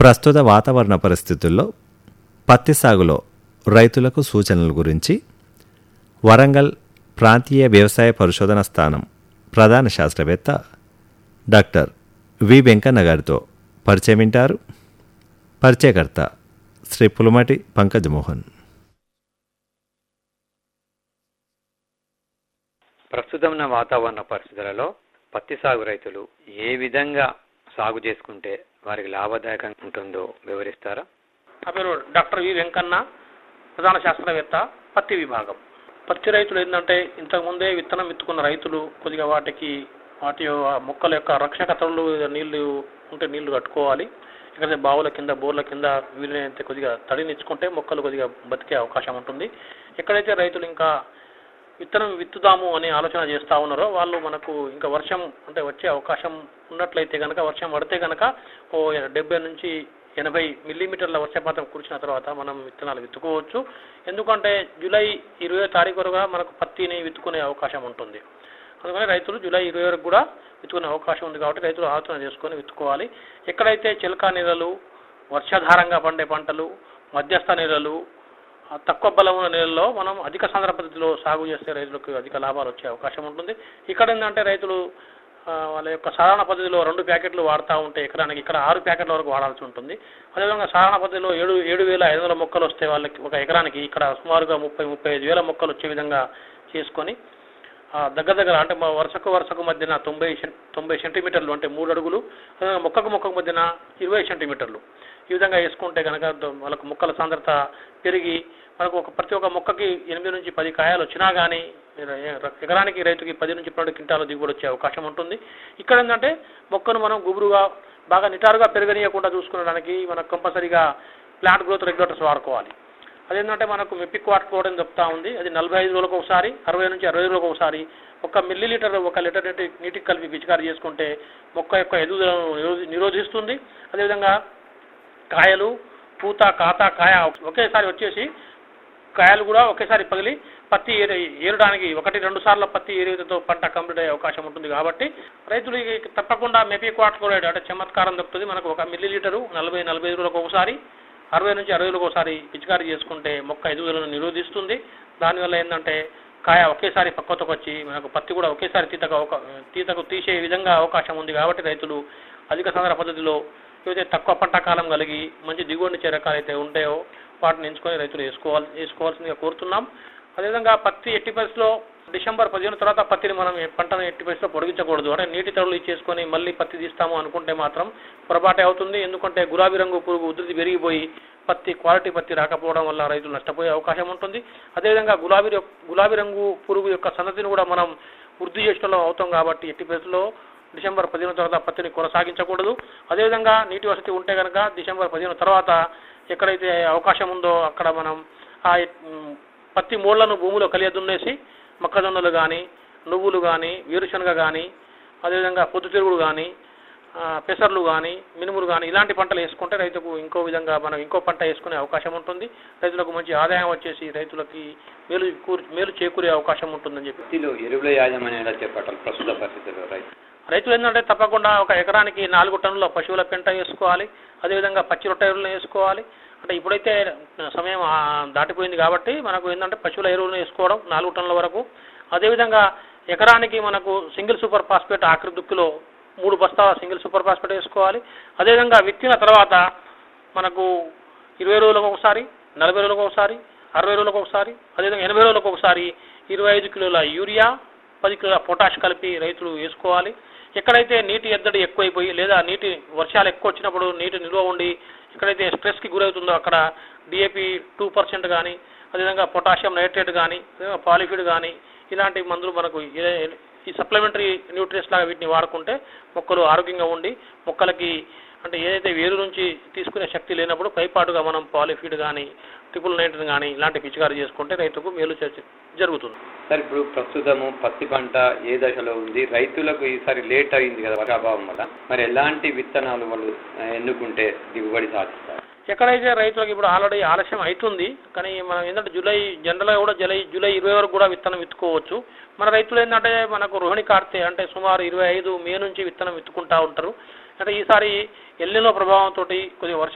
ప్రస్తుత వాతావరణ పరిస్థితుల్లో పత్తి సాగులో రైతులకు సూచనల గురించి వరంగల్ ప్రాంతీయ వ్యవసాయ పరిశోధన స్థానం ప్రధాన శాస్త్రవేత్త డాక్టర్ వి వెంకన్న గారితో పరిచయం వింటారు పరిచయకర్త శ్రీ పులుమటి పంకజమోహన్ ప్రస్తుతం ఉన్న వాతావరణ పరిస్థితులలో పత్తి సాగు రైతులు ఏ విధంగా సాగు చేసుకుంటే వారికి లాభదాయకంగా ఉంటుందో వివరిస్తారా నా పేరు డాక్టర్ వి వెంకన్న ప్రధాన శాస్త్రవేత్త పత్తి విభాగం పత్తి రైతులు ఏంటంటే ఇంతకుముందే విత్తనం విత్తుకున్న రైతులు కొద్దిగా వాటికి వాటి యొక్క మొక్కల యొక్క రక్షకతలు నీళ్లు ఉంటే నీళ్లు కట్టుకోవాలి ఎక్కడైతే బావుల కింద బోర్ల కింద వీలైనంత కొద్దిగా తడినిచ్చుకుంటే మొక్కలు కొద్దిగా బతికే అవకాశం ఉంటుంది ఎక్కడైతే రైతులు ఇంకా విత్తనం విత్తుదాము అనే ఆలోచన చేస్తూ ఉన్నారో వాళ్ళు మనకు ఇంకా వర్షం అంటే వచ్చే అవకాశం ఉన్నట్లయితే కనుక వర్షం పడితే కనుక ఓ డెబ్బై నుంచి ఎనభై మిల్లీమీటర్ల వర్షపాతం కురిసిన తర్వాత మనం విత్తనాలు విత్తుకోవచ్చు ఎందుకంటే జూలై ఇరవై తారీఖు వరకు మనకు పత్తిని విత్తుకునే అవకాశం ఉంటుంది అందుకని రైతులు జూలై ఇరవై వరకు కూడా విత్తుకునే అవకాశం ఉంది కాబట్టి రైతులు ఆలోచన చేసుకొని విత్తుకోవాలి ఎక్కడైతే చిలకా నీళ్ళలు వర్షాధారంగా పండే పంటలు మధ్యస్థ నీళ్ళలు ఆ తక్కువ బలం ఉన్న నేలలో మనం అధిక సాంద్ర పద్ధతిలో సాగు చేస్తే రైతులకు అధిక లాభాలు వచ్చే అవకాశం ఉంటుంది ఇక్కడ ఏంటంటే రైతులు ఆ, వాళ్ళ యొక్క సాధారణ పద్ధతిలో రెండు ప్యాకెట్లు వాడుతూ ఉంటే ఎకరానికి ఇక్కడ ఆరు ప్యాకెట్ల వరకు వాడాల్సి ఉంటుంది అదేవిధంగా సాధారణ పద్ధతిలో ఏడు ఏడు వేల ఐదు వందల మొక్కలు వస్తే వాళ్ళకి ఒక ఎకరానికి ఇక్కడ సుమారుగా ముప్పై ముప్పై ఐదు వేల మొక్కలు వచ్చే విధంగా చేసుకొని ఆ, దగ్గర దగ్గర అంటే మా వరుసకు వరుసకు మధ్యన తొంభై సెం- తొంభై సెంటీమీటర్లు అంటే మూడు అడుగులు అదేవిధంగా మొక్కకు మొక్కకు మధ్యన ఇరవై సెంటీమీటర్లు ఈ విధంగా వేసుకుంటే కనుక ద- వాళ్ళకు మొక్కల సాంద్రత పెరిగి మనకు ఒక ప్రతి ఒక్క మొక్కకి ఎనిమిది నుంచి పది కాయలు వచ్చినా కానీ ఎకరానికి రైతుకి పది నుంచి పన్నెండు క్వింటాల దిగుబడి వచ్చే అవకాశం ఉంటుంది ఇక్కడ ఏంటంటే మొక్కను మనం గుబురుగా బాగా నిటారుగా పెరగనీయకుండా చూసుకోవడానికి మనకు కంపల్సరీగా ప్లాంట్ గ్రోత్ రెగ్యులేటర్స్ వాడుకోవాలి అదేంటంటే మనకు మెపిక్ వాడుకోవడం చెప్తా ఉంది అది నలభై ఐదు రోజులకు ఒకసారి అరవై నుంచి అరవై రోజులకు ఒకసారి ఒక మిల్లీ లీటర్ ఒక లీటర్ నీటి నీటికి కలిపి పిచికారి చేసుకుంటే మొక్క యొక్క ఎదుగుదలను నిరోధి- నిరోధిస్తుంది అదేవిధంగా కాయలు పూత కాత కాయ ఒకేసారి వచ్చేసి కాయలు కూడా ఒకేసారి పగిలి పత్తి ఏర- ఏరడానికి ఒకటి రెండు సార్ల పత్తి ఏరుతో పంట కంప్లీట్ అయ్యే అవకాశం ఉంటుంది కాబట్టి రైతులు ఇక తప్పకుండా మెపీ క్వాట్కోరైడ్ అంటే చమత్కారం దొరుకుతుంది మనకు ఒక మిల్లీ లీటరు నలభై నలభై ఐదు రోజులకు ఒకసారి అరవై నుంచి అరవై రోజులకు ఒకసారి పిచికారీ చేసుకుంటే మొక్క ఎదుగుదలను నిరోధిస్తుంది దానివల్ల ఏంటంటే కాయ ఒకేసారి పక్వతకు వచ్చి మనకు పత్తి కూడా ఒకేసారి తీతకు అవకా తీతకు తీసే విధంగా అవకాశం ఉంది కాబట్టి రైతులు అధిక సాంద్ర పద్ధతిలో ఏవైతే తక్కువ పంట కాలం కలిగి మంచి దిగుబడి రకాలు అయితే ఉంటాయో వాటిని ఎంచుకొని రైతులు వేసుకోవాలి వేసుకోవాల్సిందిగా కోరుతున్నాం అదేవిధంగా పత్తి ఎట్టి పరిస్థితిలో డిసెంబర్ పదిహేను తర్వాత పత్తిని మనం ఏ పంటను ఎట్టి పరిస్థితిలో పొడిగించకూడదు అంటే నీటి తడులు ఇచ్చేసుకొని మళ్ళీ పత్తి తీస్తాము అనుకుంటే మాత్రం పొరపాటే అవుతుంది ఎందుకంటే గులాబీ రంగు పురుగు ఉధృతి పెరిగిపోయి పత్తి క్వాలిటీ పత్తి రాకపోవడం వల్ల రైతులు నష్టపోయే అవకాశం ఉంటుంది అదేవిధంగా గులాబీ యొక్క- గులాబీ రంగు పురుగు యొక్క సంతతిని కూడా మనం వృద్ధి చేసిన అవుతాం కాబట్టి ఎట్టి పరిస్థితుల్లో డిసెంబర్ పదిహేను తర్వాత పత్తిని కొనసాగించకూడదు అదేవిధంగా నీటి వసతి ఉంటే కనుక డిసెంబర్ పదిహేను తర్వాత ఎక్కడైతే అవకాశం ఉందో అక్కడ మనం ఆ ఉమ్, పత్తి మూళ్లను భూమిలో కలియదున్నేసి మొక్కజొన్నలు కానీ నువ్వులు కానీ వేరుశనగ కానీ అదేవిధంగా పొద్దుతిరుగుడు కానీ ఆ, పెసర్లు కానీ మినుములు కానీ ఇలాంటి పంటలు వేసుకుంటే రైతుకు ఇంకో విధంగా మనం ఇంకో పంట వేసుకునే అవకాశం ఉంటుంది రైతులకు మంచి ఆదాయం వచ్చేసి రైతులకి మేలు కూర్ మేలు చేకూరే అవకాశం ఉంటుందని చెప్పి పత్తిలో ఎరువుల యాజమాన్యం ఎలా చేపట్టాలి ప్రస్తుత పరిస్థితుల్లో రైతు రైతులు ఏంటంటే తప్పకుండా ఒక ఎకరానికి నాలుగు టన్నుల పశువుల పెంట వేసుకోవాలి అదేవిధంగా పచ్చి రొట్టె ఎరువులను వేసుకోవాలి అంటే ఇప్పుడైతే సమయం ఆ, దాటిపోయింది కాబట్టి మనకు ఏంటంటే పశువుల ఎరువులను వేసుకోవడం నాలుగు టన్నుల వరకు అదేవిధంగా ఎకరానికి మనకు సింగిల్ సూపర్ ఫాస్ఫేట్ ఆఖరి దుక్కులో మూడు బస్తాల సింగిల్ సూపర్ ఫాస్ఫేట్ వేసుకోవాలి అదేవిధంగా విత్తిన తర్వాత మనకు ఇరవై రోజులకు ఒకసారి నలభై రోజులకు ఒకసారి అరవై రోజులకు ఒకసారి అదేవిధంగా ఎనభై రోజులకు ఒకసారి ఇరవై ఐదు కిలోల యూరియా పది కిలోల పొటాష్ కలిపి రైతులు వేసుకోవాలి ఎక్కడైతే నీటి ఎద్దడి ఎక్కువైపోయి లేదా నీటి వర్షాలు ఎక్కువ వచ్చినప్పుడు నీటి నిల్వ ఉండి ఎక్కడైతే స్ట్రెస్కి గురవుతుందో అక్కడ డిఏపి టూ పర్సెంట్ కానీ అదేవిధంగా పొటాషియం నైట్రేట్ కానీ పాలిఫిడ్ కానీ ఇలాంటి మందులు మనకు ఏ- ఈ సప్లిమెంటరీ న్యూట్రియన్స్ లాగా వీటిని వాడుకుంటే మొక్కలు ఆరోగ్యంగా ఉండి మొక్కలకి అంటే ఏదైతే వేరు నుంచి తీసుకునే శక్తి లేనప్పుడు పైపాటుగా మనం పాలిఫీడ్ కానీ ట్రిపుల్ నైన్టీన్ కానీ ఇలాంటి పిచికారీ చేసుకుంటే రైతుకు మేలు చే- జరుగుతుంది సార్ ఇప్పుడు ప్రస్తుతము పత్తి పంట ఏ దశలో ఉంది రైతులకు ఈసారి లేట్ అయింది కదా వర్షాభావం వల్ల మరి ఎలాంటి విత్తనాలు వాళ్ళు ఆ, ఎన్నుకుంటే దిగుబడి సాధిస్తారు ఎక్కడైతే రైతులకు ఇప్పుడు ఆల్రెడీ ఆలస్యం అవుతుంది కానీ మనం ఏంటంటే జూలై జనరల్గా కూడా జూలై జూలై ఇరవై వరకు కూడా విత్తనం విత్తుకోవచ్చు మన రైతులు ఏంటంటే మనకు రోహిణి కార్తె అంటే సుమారు ఇరవై ఐదు మే నుంచి విత్తనం విత్తుకుంటా ఉంటారు అంటే ఈసారి ఎల్లినో ప్రభావంతో కొద్దిగా వర్ష